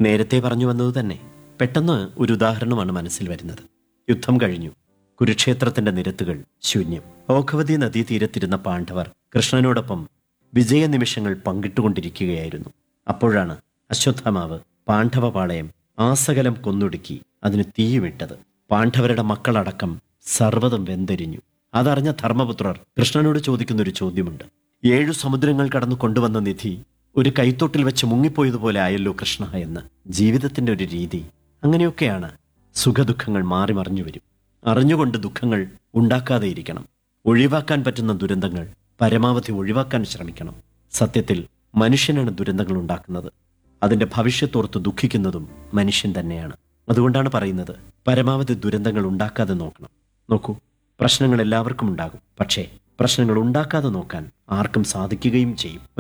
നേരത്തെ പറഞ്ഞു വന്നത് തന്നെ പെട്ടെന്ന് ഒരു ഉദാഹരണമാണ് മനസ്സിൽ വരുന്നത് യുദ്ധം കഴിഞ്ഞു കുരുക്ഷേത്രത്തിന്റെ നിരത്തുകൾ ശൂന്യം ഓഘവതി നദീതീരത്തിരുന്ന പാണ്ഡവർ കൃഷ്ണനോടൊപ്പം വിജയനിമിഷങ്ങൾ പങ്കിട്ടുകൊണ്ടിരിക്കുകയായിരുന്നു അപ്പോഴാണ് അശ്വത്ഥമാവ് പാണ്ഡവപാളയം ആസകലം കൊന്നൊടുക്കി അതിന് തീയുമിട്ടത് പാണ്ഡവരുടെ മക്കളടക്കം സർവ്വതം വെന്തെരിഞ്ഞു അതറിഞ്ഞ ധർമ്മപുത്രർ കൃഷ്ണനോട് ചോദിക്കുന്ന ഒരു ചോദ്യമുണ്ട് ഏഴു സമുദ്രങ്ങൾ കടന്നു കൊണ്ടുവന്ന നിധി ഒരു കൈത്തൊട്ടിൽ വെച്ച് മുങ്ങിപ്പോയതുപോലെ ആയല്ലോ കൃഷ്ണ എന്ന് ജീവിതത്തിന്റെ ഒരു രീതി അങ്ങനെയൊക്കെയാണ് സുഖദുഃഖങ്ങൾ മാറി മറിഞ്ഞു വരും അറിഞ്ഞുകൊണ്ട് ദുഃഖങ്ങൾ ഉണ്ടാക്കാതെ ഇരിക്കണം ഒഴിവാക്കാൻ പറ്റുന്ന ദുരന്തങ്ങൾ പരമാവധി ഒഴിവാക്കാൻ ശ്രമിക്കണം സത്യത്തിൽ മനുഷ്യനാണ് ദുരന്തങ്ങൾ ഉണ്ടാക്കുന്നത് അതിന്റെ ഭവിഷ്യത്തോർത്ത് ദുഃഖിക്കുന്നതും മനുഷ്യൻ തന്നെയാണ് അതുകൊണ്ടാണ് പറയുന്നത് പരമാവധി ദുരന്തങ്ങൾ ഉണ്ടാക്കാതെ നോക്കണം നോക്കൂ പ്രശ്നങ്ങൾ എല്ലാവർക്കും ഉണ്ടാകും പക്ഷേ പ്രശ്നങ്ങൾ ഉണ്ടാക്കാതെ നോക്കാൻ ആർക്കും സാധിക്കുകയും ചെയ്യും